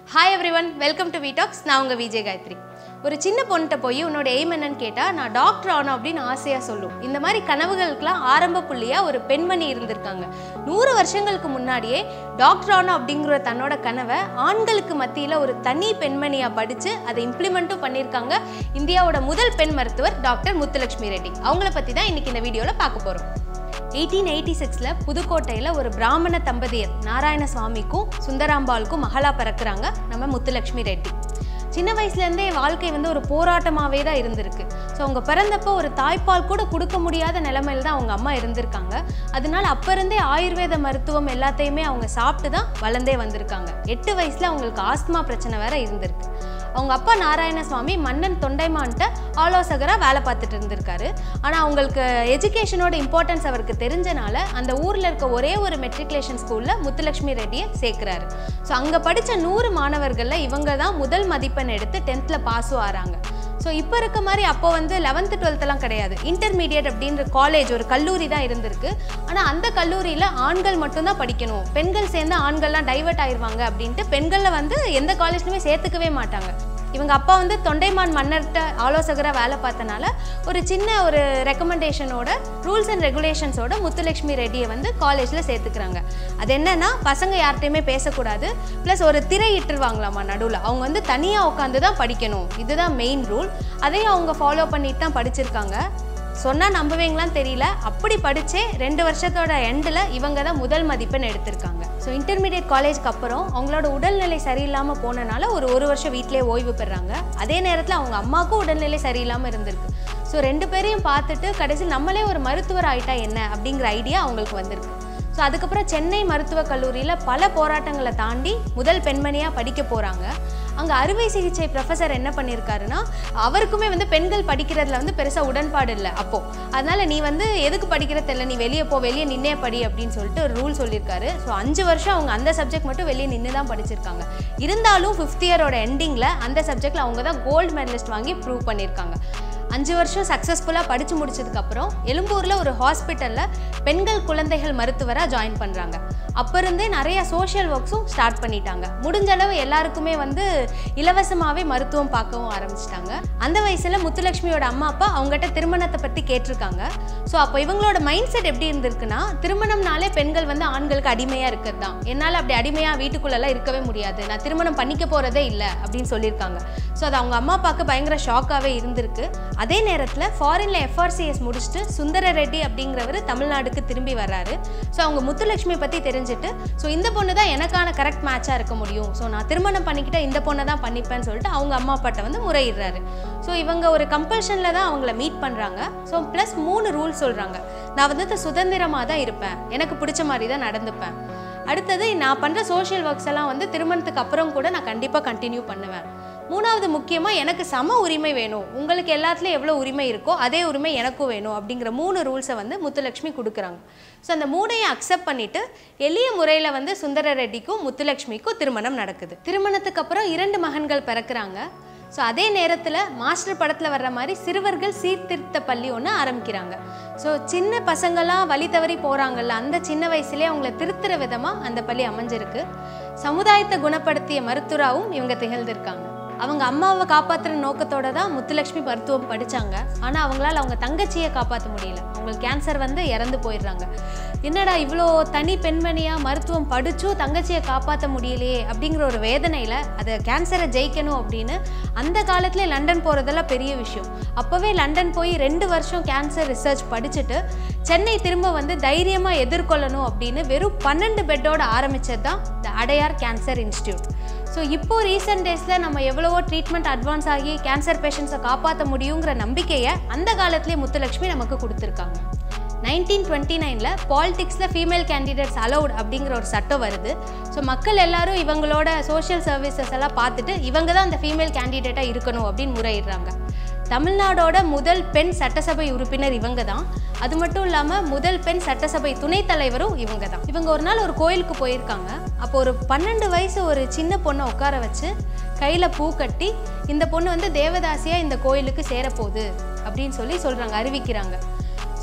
hi everyone welcome to வீடாக்ஸ் நான் உங்கள் விஜய் காயத்ரி ஒரு சின்ன பொண்ணுகிட்ட போய் உன்னோட எய்ம் என்னன்னு கேட்டால் நான் டாக்டர் ஆகணும் அப்படின்னு ஆசையாக சொல்லும் இந்த மாதிரி கனவுகளுக்கெல்லாம் ஆரம்ப புள்ளியாக ஒரு பெண்மணி இருந்திருக்காங்க நூறு வருஷங்களுக்கு முன்னாடியே டாக்டர் ஆகணும் அப்படிங்கிற தன்னோட கனவை ஆண்களுக்கு மத்தியில் ஒரு தனி பெண்மணியாக படித்து அதை இம்ப்ளிமெண்ட்டும் பண்ணியிருக்காங்க இந்தியாவோட முதல் பெண் மருத்துவர் டாக்டர் முத்துலட்சுமி ரெட்டி அவங்கள பற்றி தான் இன்னைக்கு இந்த வீடியோவில் பார்க்க போகிறோம் எயிட்டீன் எயிட்டி சிக்ஸில் புதுக்கோட்டையில் ஒரு பிராமண தம்பதியர் நாராயண சுவாமிக்கும் சுந்தராம்பாளுக்கும் மகளா பிறக்கிறாங்க நம்ம முத்துலட்சுமி ரெட்டி சின்ன வயசுலேருந்தே வாழ்க்கை வந்து ஒரு போராட்டமாகவே தான் இருந்திருக்கு ஸோ அவங்க பிறந்தப்போ ஒரு தாய்ப்பால் கூட கொடுக்க முடியாத நிலைமையில தான் அவங்க அம்மா இருந்திருக்காங்க அதனால அப்போ இருந்தே ஆயுர்வேத மருத்துவம் எல்லாத்தையுமே அவங்க சாப்பிட்டு தான் வளர்ந்தே வந்திருக்காங்க எட்டு வயசில் அவங்களுக்கு ஆஸ்துமா பிரச்சனை வேற இருந்திருக்கு அவங்க அப்பா நாராயணசுவாமி மன்னன் தொண்டைமான்ட்ட ஆலோசகராக வேலை பார்த்துட்டு இருந்திருக்காரு ஆனால் அவங்களுக்கு எஜுகேஷனோட இம்பார்ட்டன்ஸ் அவருக்கு தெரிஞ்சனால அந்த ஊரில் இருக்க ஒரே ஒரு மெட்ரிகுலேஷன் ஸ்கூலில் முத்துலட்சுமி ரெட்டியை சேர்க்குறாரு ஸோ அங்கே படித்த நூறு மாணவர்களில் இவங்க தான் முதல் மதிப்பெண் எடுத்து டென்த்தில் பாஸும் ஆறாங்க ஸோ இப்போ இருக்க மாதிரி அப்போ வந்து லெவன்த்து டுவெல்த்தெல்லாம் கிடையாது இன்டர்மீடியட் அப்படின்ற காலேஜ் ஒரு கல்லூரி தான் இருந்திருக்கு ஆனால் அந்த கல்லூரியில் ஆண்கள் மட்டும்தான் படிக்கணும் பெண்கள் சேர்ந்து ஆண்கள்லாம் டைவர்ட் ஆயிருவாங்க அப்படின்ட்டு பெண்களை வந்து எந்த காலேஜ்லையுமே சேர்த்துக்கவே மாட்டாங்க இவங்க அப்பா வந்து தொண்டைமான் மன்னர்கிட்ட ஆலோசகராக வேலை பார்த்தனால ஒரு சின்ன ஒரு ரெக்கமெண்டேஷனோட ரூல்ஸ் அண்ட் ரெகுலேஷன்ஸோட முத்துலட்சுமி ரெட்டியை வந்து காலேஜில் சேர்த்துக்கிறாங்க அது என்னன்னா பசங்க யார்கிட்டையுமே பேசக்கூடாது ப்ளஸ் ஒரு திரை இட்டுருவாங்களாமா நடுவில் அவங்க வந்து தனியாக உட்காந்து தான் படிக்கணும் இதுதான் மெயின் ரூல் அதையும் அவங்க ஃபாலோ பண்ணிட்டு தான் படிச்சிருக்காங்க சொன்னால் நம்புவீங்களான்னு தெரியல அப்படி படித்தே ரெண்டு வருஷத்தோட எண்டில் இவங்க தான் முதல் மதிப்பெண் எடுத்திருக்காங்க ஸோ இன்டர்மீடியட் காலேஜ்க்கு அப்புறம் அவங்களோட உடல்நிலை சரியில்லாமல் போனனால ஒரு ஒரு வருஷம் வீட்டிலே ஓய்வு பெறாங்க அதே நேரத்தில் அவங்க அம்மாவுக்கும் உடல்நிலை சரியில்லாமல் இருந்திருக்கு ஸோ ரெண்டு பேரையும் பார்த்துட்டு கடைசியில் நம்மளே ஒரு மருத்துவர் ஆயிட்டா என்ன அப்படிங்கிற ஐடியா அவங்களுக்கு வந்திருக்கு ஸோ அதுக்கப்புறம் சென்னை மருத்துவக் கல்லூரியில் பல போராட்டங்களை தாண்டி முதல் பெண்மணியாக படிக்க போகிறாங்க அங்கே அறுவை சிகிச்சை ப்ரொஃபஸர் என்ன பண்ணியிருக்காருன்னா அவருக்குமே வந்து பெண்கள் படிக்கிறதுல வந்து பெருசாக உடன்பாடு இல்லை அப்போது அதனால் நீ வந்து எதுக்கு படிக்கிற தெரியல நீ வெளியே போ வெளியே நின்னே படி அப்படின்னு சொல்லிட்டு ஒரு ரூல் சொல்லியிருக்காரு ஸோ அஞ்சு வருஷம் அவங்க அந்த சப்ஜெக்ட் மட்டும் வெளியே நின்று தான் படிச்சிருக்காங்க இருந்தாலும் ஃபிஃப்த் இயரோட எண்டிங்கில் அந்த சப்ஜெக்டில் அவங்க தான் கோல்டு மெடலிஸ்ட் வாங்கி ப்ரூவ் பண்ணியிருக்காங்க அஞ்சு வருஷம் சக்ஸஸ்ஃபுல்லாக படித்து முடிச்சதுக்கப்புறம் எழும்பூரில் ஒரு ஹாஸ்பிட்டலில் பெண்கள் குழந்தைகள் மருத்துவராக ஜாயின் பண்ணுறாங்க அப்போ இருந்தே நிறைய சோஷியல் ஒர்க்ஸும் ஸ்டார்ட் பண்ணிட்டாங்க முடிஞ்ச அளவு எல்லாருக்குமே வந்து இலவசமாகவே மருத்துவம் பார்க்கவும் ஆரம்பிச்சிட்டாங்க அந்த வயசில் முத்துலட்சுமியோட அம்மா அப்பா அவங்ககிட்ட திருமணத்தை பற்றி கேட்டிருக்காங்க ஸோ அப்போ இவங்களோட மைண்ட் செட் எப்படி இருந்திருக்குன்னா திருமணம்னாலே பெண்கள் வந்து ஆண்களுக்கு அடிமையாக இருக்கிறது தான் என்னால் அப்படி அடிமையாக வீட்டுக்குள்ளெல்லாம் இருக்கவே முடியாது நான் திருமணம் பண்ணிக்க போகிறதே இல்லை அப்படின்னு சொல்லியிருக்காங்க ஸோ அது அவங்க அம்மா அப்பாவுக்கு பயங்கர ஷாக்காகவே இருந்திருக்கு அதே நேரத்தில் ஃபாரினில் எஃப்ஆர்சிஎஸ் முடிச்சுட்டு சுந்தர ரெட்டி அப்படிங்கிறவர் தமிழ்நாடுக்கு திரும்பி வர்றாரு ஸோ அவங்க முத்துலட்சுமி பற்றி தெரிஞ்சுட்டு ஸோ இந்த பொண்ணு தான் எனக்கான கரெக்ட் மேட்சாக இருக்க முடியும் ஸோ நான் திருமணம் பண்ணிக்கிட்ட இந்த பொண்ணை தான் பண்ணிப்பேன்னு சொல்லிட்டு அவங்க அம்மா அப்பாட்ட வந்து முறையிடுறாரு ஸோ இவங்க ஒரு கம்பல்ஷனில் தான் அவங்கள மீட் பண்ணுறாங்க ஸோ ப்ளஸ் மூணு ரூல் சொல்கிறாங்க நான் வந்து சுதந்திரமாக தான் இருப்பேன் எனக்கு பிடிச்ச மாதிரி தான் நடந்துப்பேன் அடுத்தது நான் பண்ணுற சோஷியல் ஒர்க்ஸ் எல்லாம் வந்து திருமணத்துக்கு அப்புறம் கூட நான் கண்டிப்பாக கண்டினியூ பண்ணுவேன் மூணாவது முக்கியமாக எனக்கு சம உரிமை வேணும் உங்களுக்கு எல்லாத்துலேயும் எவ்வளோ உரிமை இருக்கோ அதே உரிமை எனக்கும் வேணும் அப்படிங்கிற மூணு ரூல்ஸை வந்து முத்துலட்சுமி கொடுக்குறாங்க ஸோ அந்த மூணையும் அக்செப்ட் பண்ணிவிட்டு எளிய முறையில் வந்து சுந்தர ரெட்டிக்கும் முத்துலட்சுமிக்கும் திருமணம் நடக்குது திருமணத்துக்கு அப்புறம் இரண்டு மகன்கள் பிறக்கிறாங்க ஸோ அதே நேரத்தில் மாஸ்டர் படத்தில் வர்ற மாதிரி சிறுவர்கள் சீர்திருத்த பள்ளி ஒன்று ஆரம்பிக்கிறாங்க ஸோ சின்ன பசங்களாம் வழி தவறி போகிறாங்கல்ல அந்த சின்ன வயசுலேயே அவங்கள திருத்துற விதமாக அந்த பள்ளி அமைஞ்சிருக்கு சமுதாயத்தை குணப்படுத்திய மருத்துவராகவும் இவங்க திகழ்ந்திருக்காங்க அவங்க அம்மாவை காப்பாற்றுற நோக்கத்தோட தான் முத்துலட்சுமி மருத்துவம் படித்தாங்க ஆனால் அவங்களால அவங்க தங்கச்சியை காப்பாற்ற முடியல அவங்களுக்கு கேன்சர் வந்து இறந்து போயிடுறாங்க என்னடா இவ்வளோ தனி பெண்மணியாக மருத்துவம் படித்தும் தங்கச்சியை காப்பாற்ற முடியலையே அப்படிங்கிற ஒரு வேதனையில் அதை கேன்சரை ஜெயிக்கணும் அப்படின்னு அந்த காலத்துல லண்டன் போகிறதெல்லாம் பெரிய விஷயம் அப்போவே லண்டன் போய் ரெண்டு வருஷம் கேன்சர் ரிசர்ச் படிச்சுட்டு சென்னை திரும்ப வந்து தைரியமாக எதிர்கொள்ளணும் அப்படின்னு வெறும் பன்னெண்டு பெட்டோட ஆரம்பித்தது தான் the Adyar cancer institute so இப்போ ரீசெண்ட் டேஸில் நம்ம எவ்வளவோ ட்ரீட்மெண்ட் அட்வான்ஸ் ஆகி கேன்சர் பேஷண்ட்ஸை காப்பாற்ற முடியுங்கிற நம்பிக்கையை அந்த காலத்துலேயே முத்துலட்சுமி நமக்கு கொடுத்துருக்காங்க நைன்டீன் டுவெண்ட்டி நைனில் பாலிடிக்ஸில் ஃபீமேல் கேண்டிடேட்ஸ் அலௌட் அப்படிங்கிற ஒரு சட்டம் வருது ஸோ மக்கள் எல்லாரும் இவங்களோட சோஷியல் சர்வீசஸ் எல்லாம் பார்த்துட்டு இவங்க தான் அந்த ஃபீமேல் கேண்டிடேட்டாக இருக்கணும் அப்படின்னு முறையிடுறாங்க தமிழ்நாடோட முதல் பெண் சட்டசபை உறுப்பினர் இவங்க தான் அது மட்டும் இல்லாமல் முதல் பெண் சட்டசபை துணைத் தலைவரும் இவங்க தான் இவங்க ஒரு நாள் ஒரு கோயிலுக்கு போயிருக்காங்க அப்போ ஒரு பன்னெண்டு வயசு ஒரு சின்ன பொண்ணை உட்கார வச்சு கையில் பூ கட்டி இந்த பொண்ணு வந்து தேவதாசியாக இந்த கோயிலுக்கு சேரப்போகுது அப்படின்னு சொல்லி சொல்கிறாங்க அறிவிக்கிறாங்க ஸோ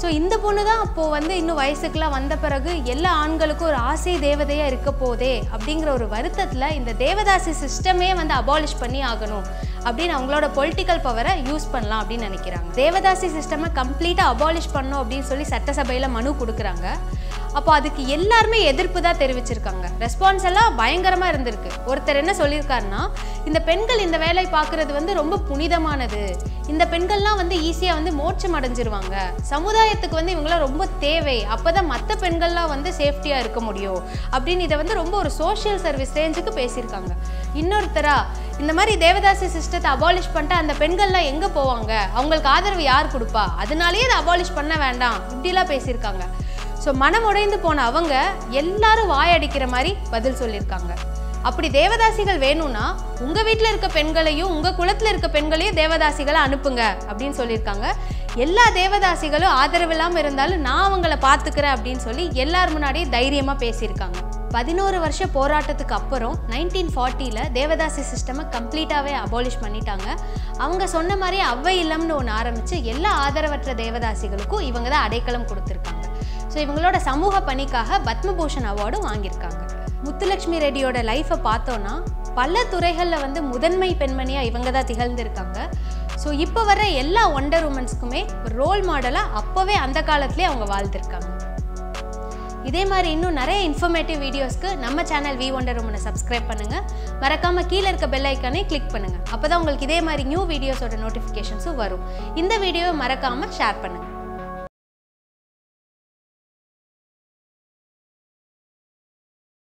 ஸோ இந்த பொண்ணு தான் அப்போது வந்து இன்னும் வயசுக்குலாம் வந்த பிறகு எல்லா ஆண்களுக்கும் ஒரு ஆசை தேவதையாக இருக்க போதே அப்படிங்கிற ஒரு வருத்தத்தில் இந்த தேவதாசி சிஸ்டமே வந்து அபாலிஷ் பண்ணி ஆகணும் அப்படின்னு அவங்களோட பொலிட்டிக்கல் பவரை யூஸ் பண்ணலாம் அப்படின்னு நினைக்கிறாங்க தேவதாசி சிஸ்டமை கம்ப்ளீட்டாக அபாலிஷ் பண்ணணும் அப்படின்னு சொல்லி சட்டசபையில் மனு கொடுக்குறாங்க அப்போ அதுக்கு எல்லாருமே எதிர்ப்பு தான் தெரிவிச்சிருக்காங்க ரெஸ்பான்ஸ் எல்லாம் பயங்கரமாக இருந்திருக்கு ஒருத்தர் என்ன சொல்லியிருக்காருன்னா இந்த பெண்கள் இந்த வேலை பார்க்குறது வந்து ரொம்ப புனிதமானது இந்த பெண்கள்லாம் வந்து ஈஸியாக வந்து மோட்சம் அடைஞ்சிருவாங்க சமுதாயத்துக்கு வந்து இவங்களாம் ரொம்ப தேவை அப்போ தான் மற்ற பெண்கள்லாம் வந்து சேஃப்டியாக இருக்க முடியும் அப்படின்னு இதை வந்து ரொம்ப ஒரு சோஷியல் சர்வீஸ் ரேஞ்சுக்கு பேசியிருக்காங்க இன்னொருத்தரா இந்த மாதிரி தேவதாசி சிஸ்டத்தை அபாலிஷ் பண்ணிட்டு அந்த பெண்கள்லாம் எங்கே போவாங்க அவங்களுக்கு ஆதரவு யார் கொடுப்பா அதனாலேயே அதை அபாலிஷ் பண்ண வேண்டாம் இப்படிலாம் பேசியிருக்காங்க ஸோ மனம் உடைந்து போன அவங்க எல்லாரும் வாயடிக்கிற மாதிரி பதில் சொல்லியிருக்காங்க அப்படி தேவதாசிகள் வேணும்னா உங்க வீட்டில் இருக்க பெண்களையும் உங்க குலத்தில் இருக்க பெண்களையும் தேவதாசிகளை அனுப்புங்க அப்படின்னு சொல்லியிருக்காங்க எல்லா தேவதாசிகளும் ஆதரவு இல்லாமல் இருந்தாலும் நான் அவங்கள பார்த்துக்கிறேன் அப்படின்னு சொல்லி எல்லார் முன்னாடியே தைரியமாக பேசியிருக்காங்க பதினோரு வருஷ போராட்டத்துக்கு அப்புறம் நைன்டீன் ஃபார்ட்டியில் தேவதாசி சிஸ்டமை கம்ப்ளீட்டாகவே அபாலிஷ் பண்ணிட்டாங்க அவங்க சொன்ன மாதிரி அவ்வை இல்லம்னு ஒன்று ஆரம்பித்து எல்லா ஆதரவற்ற தேவதாசிகளுக்கும் இவங்க தான் அடைக்கலம் கொடுத்துருக்காங்க ஸோ இவங்களோட சமூக பணிக்காக பத்மபூஷன் அவார்டும் வாங்கியிருக்காங்க முத்துலட்சுமி ரெட்டியோட லைஃப்பை பார்த்தோன்னா பல துறைகளில் வந்து முதன்மை பெண்மணியாக இவங்க தான் திகழ்ந்திருக்காங்க ஸோ இப்போ வர எல்லா ஒண்டர் உமன்ஸ்க்குமே ரோல் மாடலாக அப்போவே அந்த காலத்துலேயே அவங்க வாழ்ந்திருக்காங்க இதே மாதிரி இன்னும் நிறைய இன்ஃபர்மேட்டிவ் வீடியோஸ்க்கு நம்ம சேனல் வி ஒண்டர் உமனை சப்ஸ்கிரைப் பண்ணுங்கள் மறக்காமல் கீழே இருக்க பெல் ஐக்கானே கிளிக் பண்ணுங்கள் அப்போ தான் உங்களுக்கு இதே மாதிரி நியூ வீடியோஸோட நோட்டிஃபிகேஷன்ஸும் வரும் இந்த வீடியோவை மறக்காமல் ஷேர் பண்ணுங்கள்